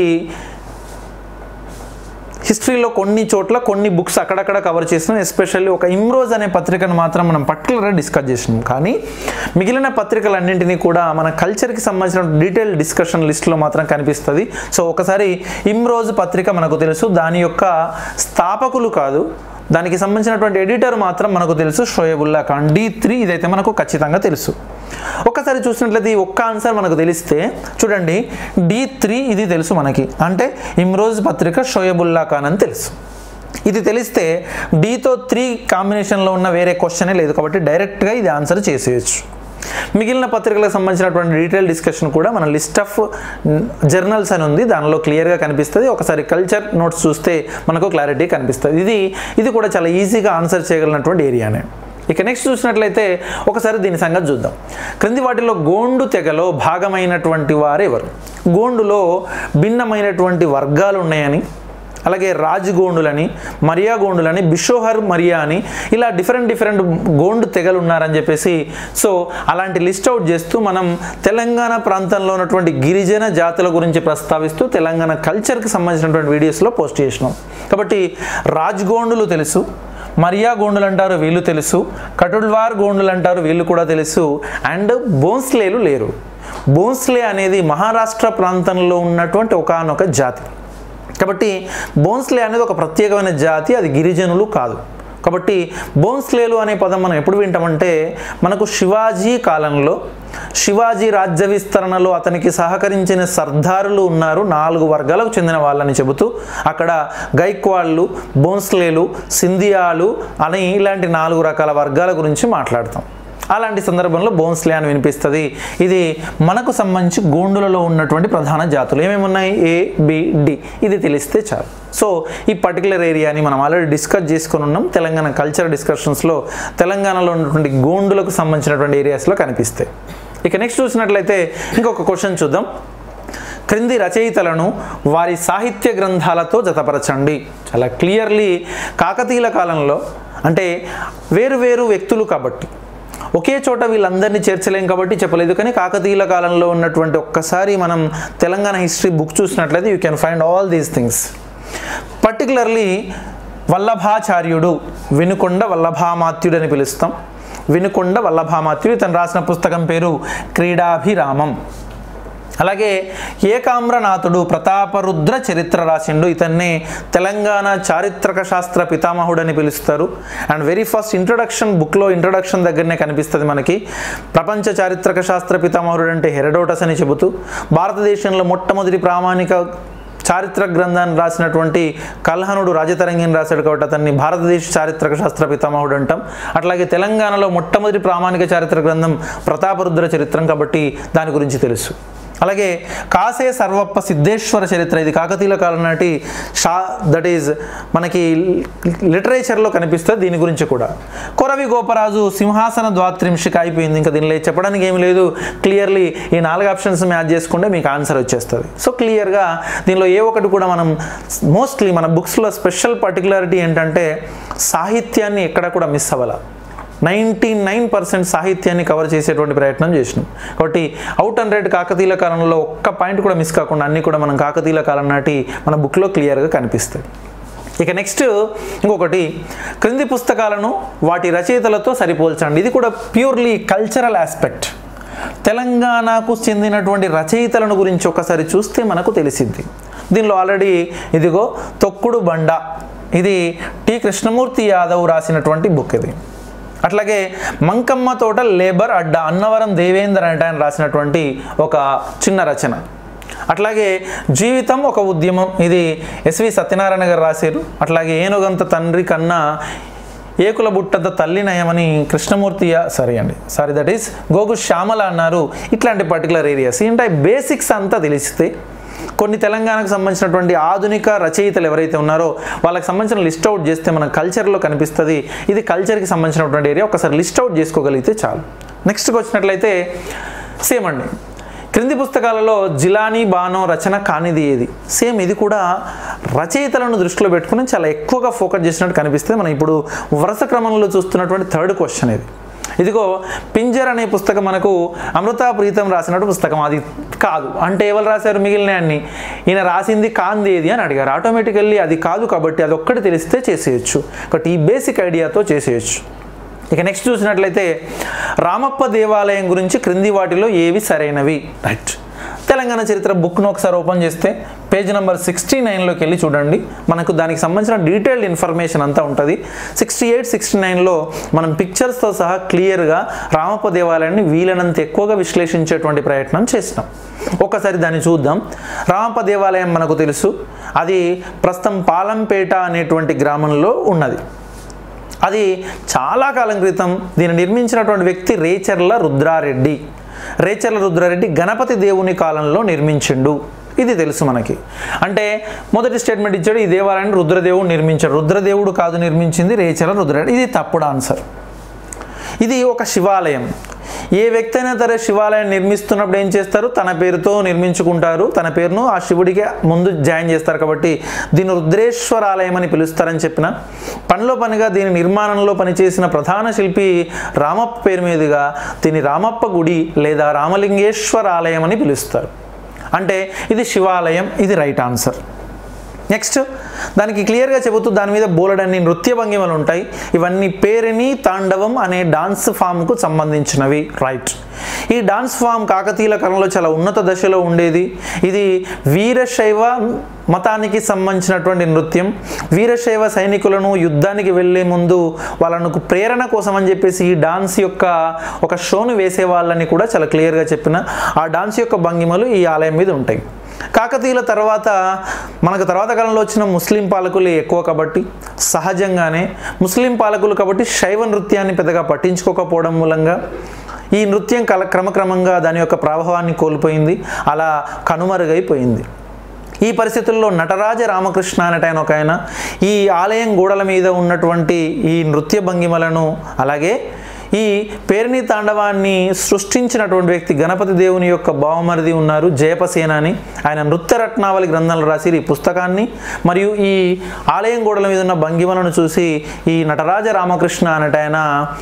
హిస్టరీలో కొన్ని చోట్ల కొన్ని బుక్స్ అక్కడక్కడ కవర్ చేసినాం ఎస్పెషల్లీ ఒక ఇమ్రోజ్ అనే పత్రికను మాత్రం మనం పర్టికులర్గా డిస్కస్ చేసినాం కానీ మిగిలిన పత్రికలన్నింటినీ కూడా మన కల్చర్కి సంబంధించిన డీటెయిల్ డిస్కషన్ లిస్ట్లో మాత్రం కనిపిస్తుంది సో ఒకసారి ఇమ్రోజ్ పత్రిక మనకు తెలుసు దాని యొక్క స్థాపకులు కాదు దానికి సంబంధించినటువంటి ఎడిటర్ మాత్రం మనకు తెలుసు షోయబుల్లా ఖాన్ డి త్రీ ఇదైతే మనకు ఖచ్చితంగా తెలుసు ఒకసారి చూసినట్లయితే ఈ ఒక్క ఆన్సర్ మనకు తెలిస్తే చూడండి డి త్రీ ఇది తెలుసు మనకి అంటే ఇమ్రోజ్ పత్రిక షోయబుల్లా ఖాన్ అని తెలుసు ఇది తెలిస్తే డీతో త్రీ కాంబినేషన్లో ఉన్న వేరే క్వశ్చనే లేదు కాబట్టి డైరెక్ట్గా ఇది ఆన్సర్ చేసేయచ్చు మిగిలిన పత్రికలకు సంబంధించినటువంటి డీటెయిల్ డిస్కషన్ కూడా మన లిస్ట్ ఆఫ్ జర్నల్స్ అని ఉంది దానిలో క్లియర్గా కనిపిస్తుంది ఒకసారి కల్చర్ నోట్స్ చూస్తే మనకు క్లారిటీ కనిపిస్తుంది ఇది ఇది కూడా చాలా ఈజీగా ఆన్సర్ చేయగలిగినటువంటి ఏరియానే ఇక నెక్స్ట్ చూసినట్లయితే ఒకసారి దీని సంగతి చూద్దాం క్రింది వాటిలో గోండు తెగలో భాగమైనటువంటి వారు ఎవరు గోండులో భిన్నమైనటువంటి వర్గాలు ఉన్నాయని అలాగే రాజ్ గోండులని మరియా గోండులని బిషోహర్ మరియా అని ఇలా డిఫరెంట్ డిఫరెంట్ గోండు తెగలు ఉన్నారని చెప్పేసి సో అలాంటి లిస్ట్ అవుట్ చేస్తూ మనం తెలంగాణ ప్రాంతంలో ఉన్నటువంటి గిరిజన జాతుల గురించి ప్రస్తావిస్తూ తెలంగాణ కల్చర్కి సంబంధించినటువంటి వీడియోస్లో పోస్ట్ చేసినాం కాబట్టి రాజ్ గోండులు తెలుసు మరియా గోండులు అంటారు వీళ్ళు తెలుసు కటుల్వార్ గోండులు అంటారు వీళ్ళు కూడా తెలుసు అండ్ బోన్స్లేలు లేరు బోన్స్లే అనేది మహారాష్ట్ర ప్రాంతంలో ఉన్నటువంటి ఒకానొక జాతి కాబట్టి బోన్స్లే అనేది ఒక ప్రత్యేకమైన జాతి అది గిరిజనులు కాదు కాబట్టి బోన్స్లేలు అనే పదం మనం ఎప్పుడు వింటామంటే మనకు శివాజీ కాలంలో శివాజీ రాజ్య విస్తరణలో అతనికి సహకరించిన సర్దారులు ఉన్నారు నాలుగు వర్గాలకు చెందిన వాళ్ళని చెబుతూ అక్కడ గైక్వాళ్ళు బోన్స్లేలు సింధియాలు అని ఇలాంటి నాలుగు రకాల వర్గాల గురించి మాట్లాడతాం అలాంటి సందర్భంలో బోన్స్లే అని వినిపిస్తుంది ఇది మనకు సంబంధించి గోండులలో ఉన్నటువంటి ప్రధాన జాతులు ఏమేమి ఉన్నాయి ఏ బి డి ఇది తెలిస్తే చాలు సో ఈ పర్టికులర్ ఏరియాని మనం ఆల్రెడీ డిస్కస్ చేసుకుని ఉన్నాం తెలంగాణ కల్చర్ డిస్కషన్స్లో తెలంగాణలో ఉన్నటువంటి గోండులకు సంబంధించినటువంటి ఏరియాస్లో కనిపిస్తాయి ఇక నెక్స్ట్ చూసినట్లయితే ఇంకొక క్వశ్చన్ చూద్దాం క్రింది రచయితలను వారి సాహిత్య గ్రంథాలతో జతపరచండి చాలా క్లియర్లీ కాకతీయుల కాలంలో అంటే వేరు వేరు వ్యక్తులు కాబట్టి ఒకే చోట వీళ్ళందరినీ చేర్చలేం కాబట్టి చెప్పలేదు కానీ కాకతీయుల కాలంలో ఉన్నటువంటి ఒక్కసారి మనం తెలంగాణ హిస్టరీ బుక్ చూసినట్లయితే you can find all these things particularly వల్లభాచార్యుడు వినుకొండ వల్లభామాత్యుడు అని పిలుస్తాం వినుకొండ వల్లభామాత్యుడు తను రాసిన పుస్తకం పేరు క్రీడాభిరామం అలాగే ఏకామ్రనాథుడు ప్రతాపరుద్ర చరిత్ర రాసిండు ఇతన్ని తెలంగాణ చారిత్రక శాస్త్ర పితామహుడు అని పిలుస్తారు అండ్ వెరీ ఫస్ట్ ఇంట్రొడక్షన్ బుక్లో ఇంట్రొడక్షన్ దగ్గరనే కనిపిస్తుంది మనకి ప్రపంచ చారిత్రక శాస్త్ర పితామహుడు అంటే హెరడోటస్ అని చెబుతూ భారతదేశంలో మొట్టమొదటి ప్రామాణిక చారిత్రక గ్రంథాన్ని రాసినటువంటి కల్హనుడు రాజతరంగిని రాశాడు కాబట్టి అతన్ని భారతదేశ చారిత్రక శాస్త్ర పితామహుడు అంటాం అట్లాగే తెలంగాణలో మొట్టమొదటి ప్రామాణిక చారిత్రక గ్రంథం ప్రతాపరుద్ర చరిత్రం కాబట్టి దాని గురించి తెలుసు అలాగే కాసే సర్వప్ప సిద్ధేశ్వర చరిత్ర ఇది కాకతీయుల కాలం నాటి షా దట్ ఈజ్ మనకి లిటరేచర్లో కనిపిస్తుంది దీని గురించి కూడా కొరవి గోపరాజు సింహాసన ద్వాత్రింశిక అయిపోయింది ఇంకా దీనిలో చెప్పడానికి ఏమి లేదు క్లియర్లీ ఈ నాలుగు ఆప్షన్స్ మ్యాచ్ చేసుకుంటే మీకు ఆన్సర్ వచ్చేస్తుంది సో క్లియర్గా దీనిలో ఏ ఒకటి కూడా మనం మోస్ట్లీ మన బుక్స్లో స్పెషల్ పర్టికులారిటీ ఏంటంటే సాహిత్యాన్ని ఎక్కడ కూడా మిస్ అవ్వాల నైంటీ నైన్ పర్సెంట్ సాహిత్యాన్ని కవర్ చేసేటువంటి ప్రయత్నం చేసినాం కాబట్టి అవుట్ హండ్రెడ్ కాకతీయుల కాలంలో ఒక్క పాయింట్ కూడా మిస్ కాకుండా అన్నీ కూడా మనం కాకతీయుల కాలం నాటి మన బుక్లో క్లియర్గా కనిపిస్తాయి ఇక నెక్స్ట్ ఇంకొకటి క్రింది పుస్తకాలను వాటి రచయితలతో సరిపోల్చండి ఇది కూడా ప్యూర్లీ కల్చరల్ ఆస్పెక్ట్ తెలంగాణకు చెందినటువంటి రచయితలను గురించి ఒకసారి చూస్తే మనకు తెలిసిద్ది దీనిలో ఆల్రెడీ ఇదిగో తొక్కుడు బండ ఇది టి కృష్ణమూర్తి యాదవ్ రాసినటువంటి బుక్ ఇది అట్లాగే మంకమ్మ తోట లేబర్ అడ్డా అన్నవరం దేవేందర్ అంటే ఆయన రాసినటువంటి ఒక చిన్న రచన అట్లాగే జీవితం ఒక ఉద్యమం ఇది ఎస్వి సత్యనారాయణ గారు రాశారు అట్లాగే ఏనుగంత తండ్రి కన్నా ఏకుల బుట్టంత తల్లి నయమని కృష్ణమూర్తి సారీ అండి sorry that is Gogu Shyamala అన్నారు ఇట్లాంటి పర్టికులర్ ఏరియాస్ ఏంటంటే బేసిక్స్ అంతా తెలిస్తే కొన్ని తెలంగాణకు సంబంధించినటువంటి ఆధునిక రచయితలు ఎవరైతే ఉన్నారో వాళ్ళకి సంబంధించిన లిస్ట్ అవుట్ చేస్తే మన కల్చర్లో కనిపిస్తుంది ఇది కల్చర్కి సంబంధించినటువంటి ఏరియా ఒకసారి లిస్ట్ అవుట్ చేసుకోగలిగితే చాలు నెక్స్ట్కి వచ్చినట్లయితే సేమ్ అండి క్రింది పుస్తకాలలో జిలానీ బానో రచన కానిది ఏది సేమ్ ఇది కూడా రచయితలను దృష్టిలో పెట్టుకుని చాలా ఎక్కువగా ఫోకస్ చేసినట్టు కనిపిస్తుంది మనం ఇప్పుడు వరుస క్రమంలో చూస్తున్నటువంటి థర్డ్ క్వశ్చన్ ఇది ఇదిగో పింజర్ అనే పుస్తకం మనకు అమృతా ప్రీతం రాసినట్టు పుస్తకం అది కాదు అంటే ఎవరు రాశారు మిగిలిన అన్ని ఈయన రాసింది కాంది ఏది అని అడిగారు ఆటోమేటికల్లీ అది కాదు కాబట్టి అది ఒక్కటి తెలిస్తే చేసేయచ్చు కాబట్టి ఈ బేసిక్ ఐడియాతో చేసేయచ్చు ఇక నెక్స్ట్ చూసినట్లయితే రామప్ప దేవాలయం గురించి క్రింది వాటిలో ఏవి సరైనవి రైట్ తెలంగాణ చరిత్ర బుక్ను ఒకసారి ఓపెన్ చేస్తే పేజ్ నెంబర్ సిక్స్టీ నైన్లోకి వెళ్ళి చూడండి మనకు దానికి సంబంధించిన డీటెయిల్డ్ ఇన్ఫర్మేషన్ అంతా ఉంటుంది సిక్స్టీ ఎయిట్ సిక్స్టీ నైన్లో మనం పిక్చర్స్తో సహా క్లియర్గా రామప్ప దేవాలయాన్ని వీలైనంత ఎక్కువగా విశ్లేషించేటువంటి ప్రయత్నం చేసినాం ఒకసారి దాన్ని చూద్దాం రామప్ప దేవాలయం మనకు తెలుసు అది ప్రస్తుతం పాలంపేట అనేటువంటి గ్రామంలో ఉన్నది అది చాలా కాలం క్రితం దీన్ని నిర్మించినటువంటి వ్యక్తి రేచర్ల రుద్రారెడ్డి రేచర్ల రుద్రారెడ్డి గణపతి దేవుని కాలంలో నిర్మించిండు ఇది తెలుసు మనకి అంటే మొదటి స్టేట్మెంట్ ఇచ్చాడు ఈ దేవాలయాన్ని రుద్రదేవుడు నిర్మించాడు రుద్రదేవుడు కాదు నిర్మించింది రేచర్ల రుద్రారెడ్డి ఇది తప్పుడు ఆన్సర్ ఇది ఒక శివాలయం ఏ వ్యక్తి అయినా సరే శివాలయం నిర్మిస్తున్నప్పుడు ఏం చేస్తారు తన పేరుతో నిర్మించుకుంటారు తన పేరును ఆ శివుడికి ముందు జాయిన్ చేస్తారు కాబట్టి దీన్ని రుద్రేశ్వర ఆలయం అని పిలుస్తారని చెప్పిన పనిలో పనిగా దీని నిర్మాణంలో పనిచేసిన ప్రధాన శిల్పి రామప్ప పేరు మీదుగా దీని రామప్ప గుడి లేదా రామలింగేశ్వర ఆలయం అని పిలుస్తారు అంటే ఇది శివాలయం ఇది రైట్ ఆన్సర్ నెక్స్ట్ దానికి క్లియర్గా చెబుతూ దాని మీద బోలెడన్ని నృత్య భంగిమలు ఉంటాయి ఇవన్నీ పేరిని తాండవం అనే డాన్స్ ఫామ్కు సంబంధించినవి రైట్ ఈ డాన్స్ ఫామ్ కాకతీయుల కాలంలో చాలా ఉన్నత దశలో ఉండేది ఇది వీరశైవ మతానికి సంబంధించినటువంటి నృత్యం వీరశైవ సైనికులను యుద్ధానికి వెళ్ళే ముందు వాళ్ళను ప్రేరణ కోసం అని చెప్పేసి ఈ డాన్స్ యొక్క ఒక షోను వేసే వాళ్ళని కూడా చాలా క్లియర్గా చెప్పిన ఆ డాన్స్ యొక్క భంగిమలు ఈ ఆలయం మీద ఉంటాయి కాకతీయుల తర్వాత మనకు తర్వాత కాలంలో వచ్చిన ముస్లిం పాలకులు ఎక్కువ కాబట్టి సహజంగానే ముస్లిం పాలకులు కాబట్టి శైవ నృత్యాన్ని పెద్దగా పట్టించుకోకపోవడం మూలంగా ఈ నృత్యం కల క్రమక్రమంగా దాని యొక్క ప్రభావాన్ని కోల్పోయింది అలా కనుమరుగైపోయింది ఈ పరిస్థితుల్లో నటరాజ రామకృష్ణ అనేట ఆయన ఒక ఆయన ఈ ఆలయం గోడల మీద ఉన్నటువంటి ఈ నృత్య భంగిమలను అలాగే ఈ పేరుని తాండవాన్ని సృష్టించినటువంటి వ్యక్తి గణపతి దేవుని యొక్క బావమరిది ఉన్నారు జయపసేన అని ఆయన నృత్య రత్నావళి గ్రంథాలు రాసి ఈ పుస్తకాన్ని మరియు ఈ ఆలయం గోడల మీద ఉన్న భంగిమలను చూసి ఈ నటరాజ రామకృష్ణ అనేట ఆయన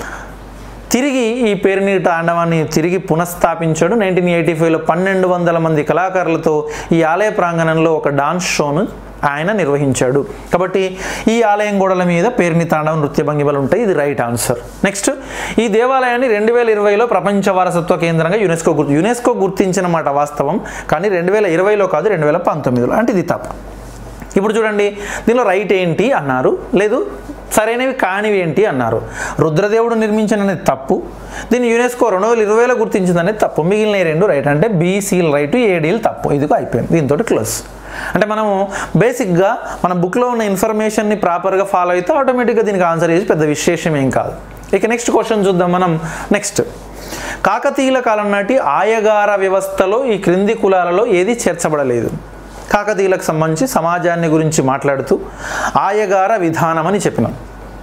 తిరిగి ఈ పేరుని తాండవాన్ని తిరిగి పునఃస్థాపించాడు నైన్టీన్ ఎయిటీ ఫైవ్లో పన్నెండు వందల మంది కళాకారులతో ఈ ఆలయ ప్రాంగణంలో ఒక డాన్స్ షోను ఆయన నిర్వహించాడు కాబట్టి ఈ ఆలయం గోడల మీద పేరుని తాండవ నృత్య భంగిమలు ఉంటాయి ఇది రైట్ ఆన్సర్ నెక్స్ట్ ఈ దేవాలయాన్ని రెండు వేల ఇరవైలో ప్రపంచ వారసత్వ కేంద్రంగా యునెస్కో గుర్తు యునెస్కో గుర్తించిన మాట వాస్తవం కానీ రెండు వేల ఇరవైలో కాదు రెండు వేల పంతొమ్మిదిలో అంటే ఇది తప్పు ఇప్పుడు చూడండి దీనిలో రైట్ ఏంటి అన్నారు లేదు సరైనవి కానివి ఏంటి అన్నారు రుద్రదేవుడు నిర్మించినది తప్పు దీన్ని యునెస్కో రెండు వేల ఇరవైలో గుర్తించిందనేది తప్పు మిగిలిన ఈ రెండు రైట్ అంటే బీసీల్ రైట్ ఏడీలు తప్పు ఇదిగో అయిపోయింది దీంతో క్లోజ్ అంటే మనము బేసిక్గా మన బుక్లో ఉన్న ఇన్ఫర్మేషన్ని ప్రాపర్గా ఫాలో అయితే ఆటోమేటిక్గా దీనికి ఆన్సర్ చేసి పెద్ద విశేషం ఏం కాదు ఇక నెక్స్ట్ క్వశ్చన్ చూద్దాం మనం నెక్స్ట్ కాకతీయుల కాలం నాటి ఆయగార వ్యవస్థలో ఈ క్రింది కులాలలో ఏది చేర్చబడలేదు కాకతీయులకు సంబంధించి సమాజాన్ని గురించి మాట్లాడుతూ ఆయగార విధానం అని చెప్పినాం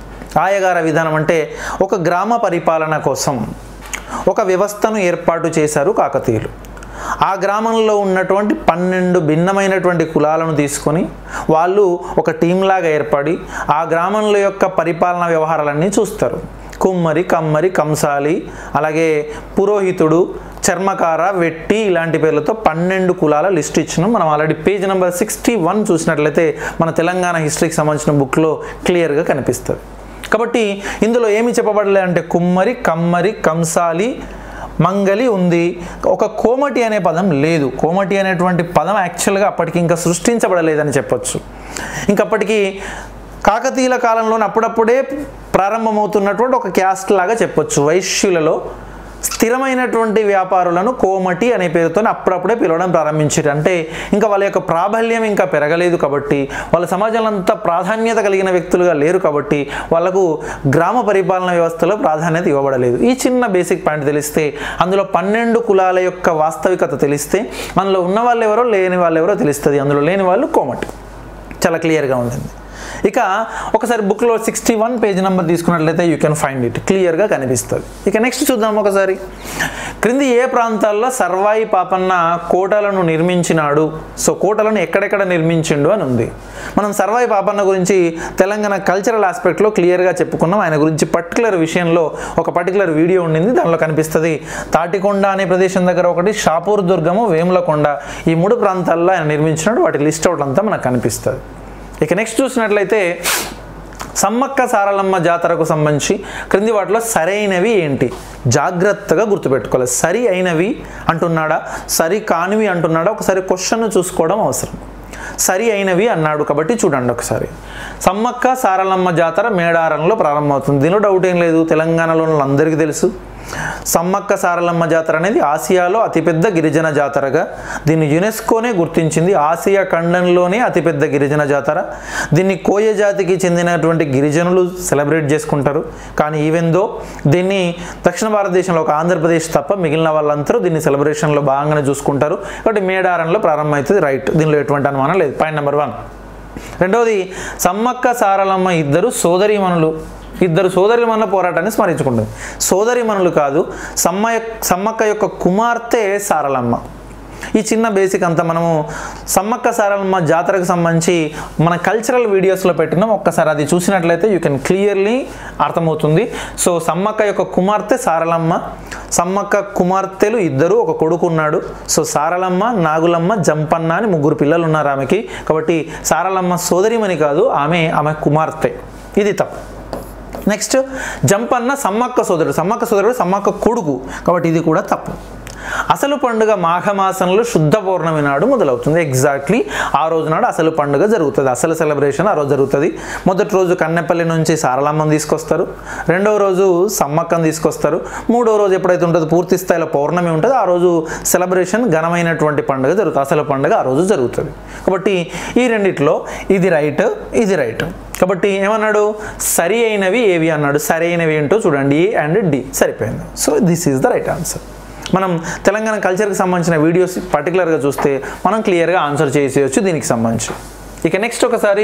ఆయగార విధానం అంటే ఒక గ్రామ పరిపాలన కోసం ఒక వ్యవస్థను ఏర్పాటు చేశారు కాకతీయులు ఆ గ్రామంలో ఉన్నటువంటి పన్నెండు భిన్నమైనటువంటి కులాలను తీసుకొని వాళ్ళు ఒక టీంలాగా ఏర్పడి ఆ గ్రామంలో యొక్క పరిపాలన వ్యవహారాలన్నీ చూస్తారు కుమ్మరి కమ్మరి కంసాలి అలాగే పురోహితుడు చర్మకార వెట్టి ఇలాంటి పేర్లతో పన్నెండు కులాల లిస్ట్ ఇచ్చినాం మనం already page number sixty one చూసినట్లయితే మన తెలంగాణ హిస్టరీకి సంబంధించిన బుక్లో క్లియర్గా కనిపిస్తుంది కాబట్టి ఇందులో ఏమి చెప్పబడలే అంటే కుమ్మరి కమ్మరి కంసాలి మంగలి ఉంది ఒక కోమటి అనే పదం లేదు కోమటి అనేటువంటి పదం యాక్చువల్గా అప్పటికి ఇంకా సృష్టించబడలేదని చెప్పొచ్చు ఇంకప్పటికి కాకతీయుల కాలంలోనే అప్పుడప్పుడే ప్రారంభమవుతున్నటువంటి ఒక క్యాస్ట్ లాగా చెప్పొచ్చు వైశ్యులలో స్థిరమైనటువంటి వ్యాపారులను కోమటి అనే పేరుతో అప్పుడప్పుడే పిలవడం ప్రారంభించారు అంటే ఇంకా వాళ్ళ యొక్క ప్రాబల్యం ఇంకా పెరగలేదు కాబట్టి వాళ్ళ సమాజంలో అంత ప్రాధాన్యత కలిగిన వ్యక్తులుగా లేరు కాబట్టి వాళ్ళకు గ్రామ పరిపాలన వ్యవస్థలో ప్రాధాన్యత ఇవ్వబడలేదు ఈ చిన్న బేసిక్ పాయింట్ తెలిస్తే అందులో పన్నెండు కులాల యొక్క వాస్తవికత తెలిస్తే అందులో ఉన్న వాళ్ళు ఎవరో లేని వాళ్ళు ఎవరో తెలుస్తుంది అందులో లేని వాళ్ళు కోమటి చాలా క్లియర్గా ఉంటుంది ఇక ఒకసారి బుక్లో సిక్స్టీ వన్ పేజ్ నెంబర్ తీసుకున్నట్లయితే యూ కెన్ ఫైండ్ ఇట్ క్లియర్గా కనిపిస్తుంది ఇక నెక్స్ట్ చూద్దాం ఒకసారి క్రింది ఏ ప్రాంతాల్లో సర్వాయి పాపన్న కోటలను నిర్మించినాడు సో కోటలను ఎక్కడెక్కడ నిర్మించిండు అని ఉంది మనం సర్వాయి పాపన్న గురించి తెలంగాణ కల్చరల్ ఆస్పెక్ట్లో క్లియర్గా చెప్పుకున్నాం ఆయన గురించి పర్టికులర్ విషయంలో ఒక పర్టికులర్ వీడియో ఉండింది దానిలో కనిపిస్తుంది తాటికొండ అనే ప్రదేశం దగ్గర ఒకటి షాపూర్ దుర్గము వేములకొండ ఈ మూడు ప్రాంతాల్లో ఆయన నిర్మించినాడు వాటి లిస్ట్ అవుట్ అంతా మనకు కనిపిస్తుంది ఇక నెక్స్ట్ చూసినట్లయితే సమ్మక్క సారలమ్మ జాతరకు సంబంధించి క్రింది వాటిలో సరైనవి ఏంటి జాగ్రత్తగా గుర్తుపెట్టుకోవాలి సరి అయినవి అంటున్నాడా సరి కానివి అంటున్నాడా ఒకసారి క్వశ్చన్ చూసుకోవడం అవసరం సరి అయినవి అన్నాడు కాబట్టి చూడండి ఒకసారి సమ్మక్క సారలమ్మ జాతర మేడారంలో ప్రారంభమవుతుంది దీనిలో డౌట్ ఏం లేదు తెలంగాణలో ఉన్న అందరికీ తెలుసు సమ్మక్క సారలమ్మ జాతర అనేది ఆసియాలో అతిపెద్ద గిరిజన జాతరగా దీన్ని యునెస్కోనే గుర్తించింది ఆసియా ఖండంలోనే అతిపెద్ద గిరిజన జాతర దీన్ని కోయ జాతికి చెందినటువంటి గిరిజనులు సెలబ్రేట్ చేసుకుంటారు కానీ ఈవెందో దీన్ని దక్షిణ భారతదేశంలో ఒక ఆంధ్రప్రదేశ్ తప్ప మిగిలిన వాళ్ళందరూ దీన్ని సెలబ్రేషన్లో భాగంగానే చూసుకుంటారు కాబట్టి మేడారంలో ప్రారంభమవుతుంది రైట్ దీనిలో ఎటువంటి అనుమానం లేదు పాయింట్ నెంబర్ వన్ రెండవది సమ్మక్క సారలమ్మ ఇద్దరు సోదరీమణులు ఇద్దరు సోదరిమణుల పోరాటాన్ని స్మరించుకుంటుంది సోదరిమణులు కాదు సమ్మ సమ్మక్క యొక్క కుమార్తె సారలమ్మ ఈ చిన్న బేసిక్ అంతా మనము సమ్మక్క సారలమ్మ జాతరకు సంబంధించి మన కల్చరల్ వీడియోస్లో పెట్టినాం ఒక్కసారి అది చూసినట్లయితే యూ కెన్ క్లియర్లీ అర్థమవుతుంది సో సమ్మక్క యొక్క కుమార్తె సారలమ్మ సమ్మక్క కుమార్తెలు ఇద్దరు ఒక కొడుకు ఉన్నాడు సో సారలమ్మ నాగులమ్మ జంపన్న అని ముగ్గురు పిల్లలు ఉన్నారు ఆమెకి కాబట్టి సారలమ్మ సోదరిమణి కాదు ఆమె ఆమె కుమార్తె ఇది తప్పు నెక్స్ట్ జంపన్న సమ్మక్క సోదరుడు సమ్మక్క సోదరుడు సమ్మక్క కొడుకు కాబట్టి ఇది కూడా తప్పు అసలు పండుగ మాఘమాసంలో శుద్ధ పౌర్ణమి నాడు మొదలవుతుంది ఎగ్జాక్ట్లీ ఆ రోజు నాడు అసలు పండుగ జరుగుతుంది అసలు సెలబ్రేషన్ ఆ రోజు జరుగుతుంది మొదటి రోజు కన్నెపల్లి నుంచి సారలమ్మని తీసుకొస్తారు రెండవ రోజు సమ్మక్కని తీసుకొస్తారు మూడో రోజు ఎప్పుడైతే ఉంటుందో పూర్తి స్థాయిలో పౌర్ణమి ఉంటుందో ఆ రోజు సెలబ్రేషన్ ఘనమైనటువంటి పండుగ జరుగుతుంది అసలు పండుగ ఆ రోజు జరుగుతుంది కాబట్టి ఈ రెండిట్లో ఇది రైట్ ఇది రైట్ కాబట్టి ఏమన్నాడు సరి అయినవి ఏవి అన్నాడు సరి అయినవి ఏంటో చూడండి ఏ అండ్ డి సరిపోయింది so this is the right answer మనం తెలంగాణ కల్చర్కి సంబంధించిన వీడియోస్ పర్టికులర్గా చూస్తే మనం క్లియర్గా ఆన్సర్ చేసేయచ్చు దీనికి సంబంధించి ఇక నెక్స్ట్ ఒకసారి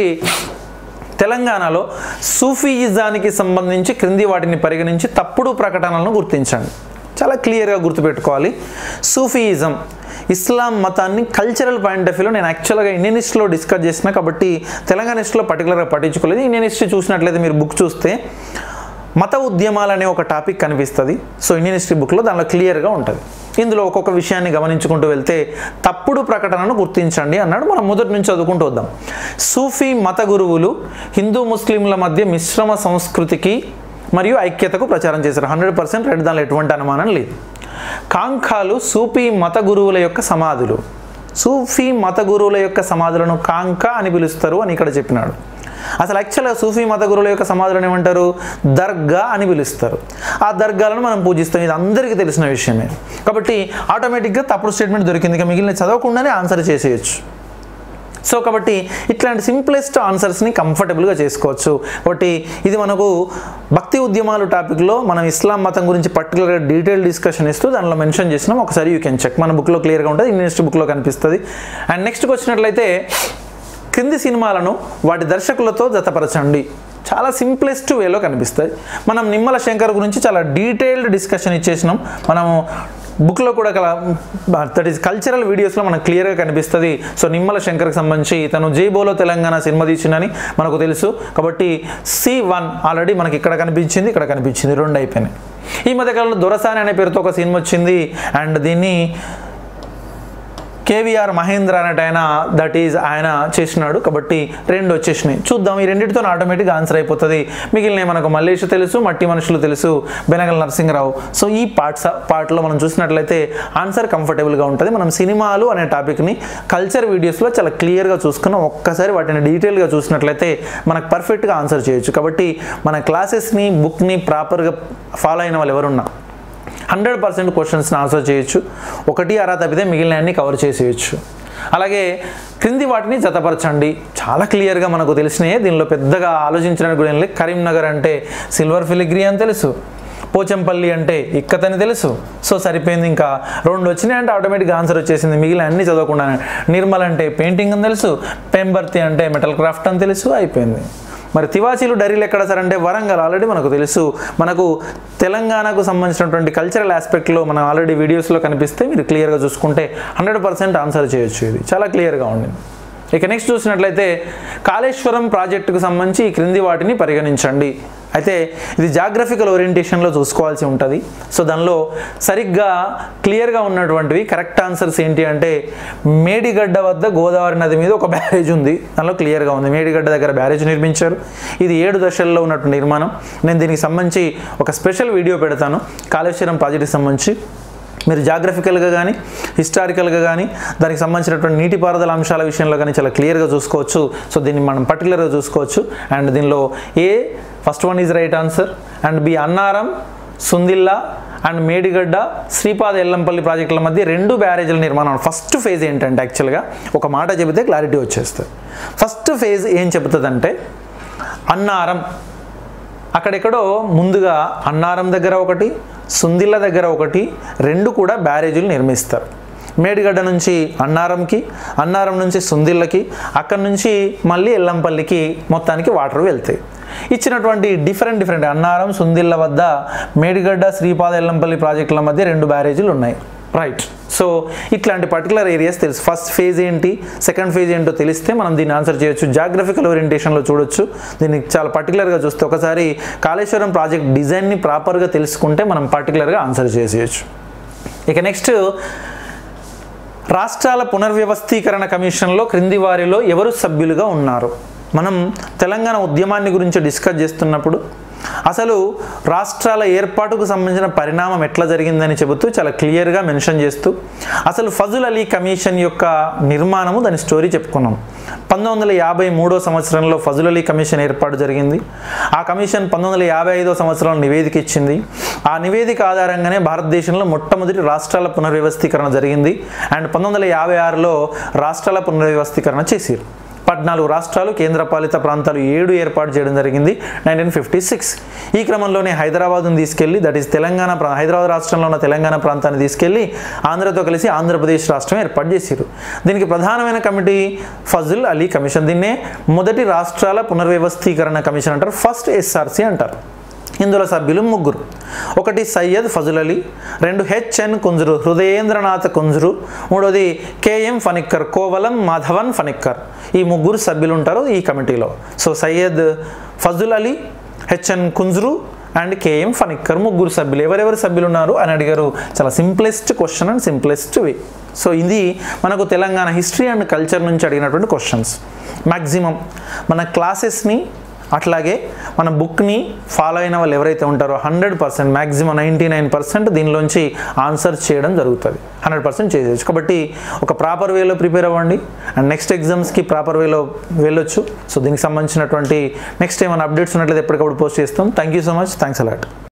తెలంగాణలో సూఫీయిజానికి సంబంధించి క్రింది వాటిని పరిగణించి తప్పుడు ప్రకటనలను గుర్తించండి చాలా క్లియర్గా గుర్తుపెట్టుకోవాలి సూఫీయిజం ఇస్లాం మతాన్ని కల్చరల్ పాయింట్ ఆఫ్ వ్యూలో నేను యాక్చువల్గా ఇండియన్ హిస్టరీలో డిస్కస్ చేసిన కాబట్టి తెలంగాణ హిస్టరీలో పర్టికులర్గా పట్టించుకోలేదు ఇండియన్ హిస్టరీ చూసినట్లయితే మీరు బుక్ చూస్తే మత ఉద్యమాలు అనే ఒక టాపిక్ కనిపిస్తుంది సో ఇండియన్ హిస్టరీ బుక్లో దానిలో క్లియర్గా ఉంటుంది ఇందులో ఒక్కొక్క విషయాన్ని గమనించుకుంటూ వెళ్తే తప్పుడు ప్రకటనను గుర్తించండి అన్నాడు మనం మొదటి నుంచి చదువుకుంటూ వద్దాం సూఫీ మత గురువులు హిందూ ముస్లింల మధ్య మిశ్రమ సంస్కృతికి మరియు ఐక్యతకు ప్రచారం చేశారు హండ్రెడ్ పర్సెంట్ రెడ్ దానిలో ఎటువంటి అనుమానం లేదు కాంఖాలు సూఫీ మత గురువుల యొక్క సమాధులు సూఫీ మత గురువుల యొక్క సమాధులను కాంక అని పిలుస్తారు అని ఇక్కడ చెప్పినాడు అసలు యాక్చువల్గా సూఫీ మత గురువుల యొక్క సమాధులను ఏమంటారు దర్గా అని పిలుస్తారు ఆ దర్గాలను మనం పూజిస్తాం ఇది అందరికీ తెలిసిన విషయమే కాబట్టి ఆటోమేటిక్గా తప్పుడు స్టేట్మెంట్ దొరికింది ఇక మిగిలిన చదవకుండానే ఆన్సర్ చేసేయచ్చు సో కాబట్టి ఇట్లాంటి సింప్లెస్ట్ ఆన్సర్స్ని కంఫర్టబుల్గా చేసుకోవచ్చు కాబట్టి ఇది మనకు భక్తి ఉద్యమాలు టాపిక్లో మనం ఇస్లాం మతం గురించి పర్టికులర్గా డీటెయిల్ డిస్కషన్ ఇస్తూ దానిలో మెన్షన్ చేసినాం ఒకసారి యూ కెన్ చెక్ మన బుక్లో క్లియర్గా ఉంటుంది నెక్స్ట్ బుక్లో కనిపిస్తుంది అండ్ నెక్స్ట్కి వచ్చినట్లయితే క్రింది సినిమాలను వాటి దర్శకులతో జతపరచండి చాలా సింప్లెస్ట్ వేలో కనిపిస్తాయి మనం నిమ్మల శంకర్ గురించి చాలా డీటెయిల్డ్ డిస్కషన్ ఇచ్చేసినాం మనము బుక్లో కూడా దట్ ఈస్ కల్చరల్ వీడియోస్లో మనకు క్లియర్గా కనిపిస్తుంది సో నిమ్మల శంకర్కి సంబంధించి తను జైబోలో తెలంగాణ సినిమా తీసిందని మనకు తెలుసు కాబట్టి సి వన్ ఆల్రెడీ మనకి ఇక్కడ కనిపించింది ఇక్కడ కనిపించింది రెండు అయిపోయినాయి ఈ మధ్యకాలంలో దొరసాని అనే పేరుతో ఒక సినిమా వచ్చింది అండ్ దీన్ని కేవీఆర్ మహేంద్ర అనేట ఆయన దట్ ఈజ్ ఆయన చేసినాడు కాబట్టి రెండు వచ్చేసినాయి చూద్దాం ఈ రెండింటితో ఆటోమేటిక్గా ఆన్సర్ అయిపోతుంది మిగిలిన మనకు మల్లేష్ తెలుసు మట్టి మనుషులు తెలుసు బెనగల్ నరసింహరావు సో ఈ పార్ట్స్ పార్ట్లో మనం చూసినట్లయితే ఆన్సర్ కంఫర్టబుల్గా ఉంటుంది మనం సినిమాలు అనే టాపిక్ని కల్చర్ వీడియోస్లో చాలా క్లియర్గా చూసుకున్నాం ఒక్కసారి వాటిని డీటెయిల్గా చూసినట్లయితే మనకు పర్ఫెక్ట్గా ఆన్సర్ చేయొచ్చు కాబట్టి మన క్లాసెస్ని బుక్ని ప్రాపర్గా ఫాలో అయిన వాళ్ళు ఎవరున్నా హండ్రెడ్ పర్సెంట్ క్వశ్చన్స్ని ఆన్సర్ చేయొచ్చు ఒకటి అరా తప్పితే మిగిలిన అన్ని కవర్ చేసేయచ్చు అలాగే క్రింది వాటిని జతపరచండి చాలా క్లియర్గా మనకు తెలిసినాయే దీనిలో పెద్దగా ఆలోచించడానికి కూడా ఏం లేదు కరీంనగర్ అంటే సిల్వర్ ఫిలిగ్రీ అని తెలుసు పోచంపల్లి అంటే ఇక్కతని తెలుసు సో సరిపోయింది ఇంకా రెండు వచ్చినాయి అంటే ఆటోమేటిక్గా ఆన్సర్ వచ్చేసింది మిగిలిన అన్ని చదవకుండా నిర్మల్ అంటే పెయింటింగ్ అని తెలుసు పెంబర్తి అంటే మెటల్ క్రాఫ్ట్ అని తెలుసు అయిపోయింది మరి తివాచీలు డైరీలు ఎక్కడ సార్ అంటే వరంగల్ ఆల్రెడీ మనకు తెలుసు మనకు తెలంగాణకు సంబంధించినటువంటి కల్చరల్ ఆస్పెక్ట్లో మనం ఆల్రెడీ వీడియోస్లో కనిపిస్తే మీరు క్లియర్గా చూసుకుంటే హండ్రెడ్ పర్సెంట్ ఆన్సర్ చేయొచ్చు ఇది చాలా క్లియర్గా ఉండింది ఇక నెక్స్ట్ చూసినట్లయితే కాళేశ్వరం ప్రాజెక్టుకు సంబంధించి ఈ క్రింది వాటిని పరిగణించండి అయితే ఇది జాగ్రఫికల్ ఓరియంటేషన్లో చూసుకోవాల్సి ఉంటుంది సో దానిలో సరిగ్గా క్లియర్గా ఉన్నటువంటివి కరెక్ట్ ఆన్సర్స్ ఏంటి అంటే మేడిగడ్డ వద్ద గోదావరి నది మీద ఒక బ్యారేజ్ ఉంది దానిలో క్లియర్గా ఉంది మేడిగడ్డ దగ్గర బ్యారేజ్ నిర్మించారు ఇది ఏడు దశల్లో ఉన్నటువంటి నిర్మాణం నేను దీనికి సంబంధించి ఒక స్పెషల్ వీడియో పెడతాను కాళేశ్వరం ప్రాజెక్టుకి సంబంధించి మీరు జాగ్రఫికల్గా కానీ హిస్టారికల్గా కానీ దానికి సంబంధించినటువంటి నీటిపారుదల అంశాల విషయంలో కానీ చాలా క్లియర్గా చూసుకోవచ్చు సో దీన్ని మనం పర్టికులర్గా చూసుకోవచ్చు అండ్ దీనిలో A first one is right answer and B Annaram Sundilla and Medigadda Sripada Yellampalli ప్రాజెక్టుల మధ్య రెండు బ్యారేజీల నిర్మాణం ఫస్ట్ ఫేజ్ ఏంటంటే యాక్చువల్గా ఒక మాట చెబితే క్లారిటీ వచ్చేస్తుంది ఫస్ట్ ఫేజ్ ఏం చెబుతుందంటే అన్నారం అక్కడెక్కడో ముందుగా అన్నారం దగ్గర ఒకటి సుందిల్ల దగ్గర ఒకటి రెండు కూడా బ్యారేజీలు నిర్మిస్తారు మేడిగడ్డ నుంచి అన్నారంకి అన్నారం నుంచి సుందిల్లకి అక్కడి నుంచి మళ్ళీ ఎల్లంపల్లికి మొత్తానికి వాటర్ వెళ్తాయి ఇచ్చినటువంటి డిఫరెంట్ డిఫరెంట్ అన్నారం సుందిల్ల వద్ద మేడిగడ్డ శ్రీపాద ఎల్లంపల్లి ప్రాజెక్టుల మధ్య రెండు బ్యారేజీలు ఉన్నాయి రైట్ సో ఇట్లాంటి పర్టికులర్ ఏరియాస్ తెలుసు ఫస్ట్ ఫేజ్ ఏంటి సెకండ్ ఫేజ్ ఏంటో తెలిస్తే మనం దీన్ని ఆన్సర్ చేయొచ్చు జాగ్రఫికల్ ఓరియంటేషన్లో చూడొచ్చు దీన్ని చాలా పర్టికులర్గా చూస్తే ఒకసారి కాళేశ్వరం ప్రాజెక్ట్ డిజైన్ని ప్రాపర్గా తెలుసుకుంటే మనం పర్టికులర్గా ఆన్సర్ చేసేయచ్చు ఇక నెక్స్ట్ రాష్ట్రాల పునర్వ్యవస్థీకరణ కమిషన్లో క్రింది వారిలో ఎవరు సభ్యులుగా ఉన్నారు మనం తెలంగాణ ఉద్యమాన్ని గురించి డిస్కస్ చేస్తున్నప్పుడు అసలు రాష్ట్రాల ఏర్పాటుకు సంబంధించిన పరిణామం ఎట్లా జరిగిందని చెబుతూ చాలా క్లియర్గా మెన్షన్ చేస్తూ అసలు ఫజుల్ అలీ కమిషన్ యొక్క నిర్మాణము దాని స్టోరీ చెప్పుకున్నాం పంతొమ్మిది వందల యాభై మూడో సంవత్సరంలో ఫజుల్ అలీ కమిషన్ ఏర్పాటు జరిగింది ఆ కమిషన్ పంతొమ్మిది వందల యాభై ఐదో సంవత్సరంలో నివేదిక ఇచ్చింది ఆ నివేదిక ఆధారంగానే భారతదేశంలో మొట్టమొదటి రాష్ట్రాల పునర్వ్యవస్థీకరణ జరిగింది అండ్ పంతొమ్మిది వందల యాభై ఆరులో రాష్ట్రాల పునర్వ్యవస్థీకరణ చేశారు పద్నాలుగు రాష్ట్రాలు కేంద్రపాలిత ప్రాంతాలు ఏడు ఏర్పాటు చేయడం జరిగింది నైన్టీన్ ఫిఫ్టీ సిక్స్ ఈ క్రమంలోనే హైదరాబాద్ను తీసుకెళ్లి దట్ ఈస్ తెలంగాణ ప్రా హైదరాబాద్ రాష్ట్రంలో ఉన్న తెలంగాణ ప్రాంతాన్ని తీసుకెళ్లి ఆంధ్రతో కలిసి ఆంధ్రప్రదేశ్ రాష్ట్రం ఏర్పాటు చేశారు దీనికి ప్రధానమైన కమిటీ ఫజుల్ అలీ కమిషన్ దీన్నే మొదటి రాష్ట్రాల పునర్వ్యవస్థీకరణ కమిషన్ అంటారు ఫస్ట్ ఎస్ఆర్సి అంటారు ఇందులో సభ్యులు ముగ్గురు ఒకటి సయ్యద్ ఫజుల్ అలీ రెండు హెచ్ఎన్ కుంజురు హృదయేంద్రనాథ్ కుంజురు మూడోది కేఎం ఫనిక్కర్ కోవలం మాధవన్ ఫనిక్కర్ ఈ ముగ్గురు సభ్యులు ఉంటారు ఈ కమిటీలో so Syed Fazl Ali H N Kunzru and K M Panikkar ముగ్గురు సభ్యులు ఎవరెవరు సభ్యులు ఉన్నారు అని అడిగారు చాలా simplest question and simplest way so ఇది మనకు తెలంగాణ హిస్టరీ అండ్ కల్చర్ నుంచి అడిగినటువంటి క్వశ్చన్స్ మ్యాక్సిమం మన క్లాసెస్ని అట్లాగే మన బుక్ని ఫాలో అయిన వాళ్ళు ఎవరైతే ఉంటారో hundred percent maximum ninety nine percent దీనిలోంచి ఆన్సర్ చేయడం జరుగుతుంది హండ్రెడ్ పర్సెంట్ చేసేయచ్చు కాబట్టి ఒక ప్రాపర్ వేలో ప్రిపేర్ అవ్వండి అండ్ నెక్స్ట్ ఎగ్జామ్స్కి ప్రాపర్ వేలో వెళ్ళొచ్చు సో దీనికి సంబంధించినటువంటి నెక్స్ట్ ఏమైనా అప్డేట్స్ ఉన్నట్లయితే ఎప్పటికప్పుడు పోస్ట్ చేస్తాం thank you so much thanks allot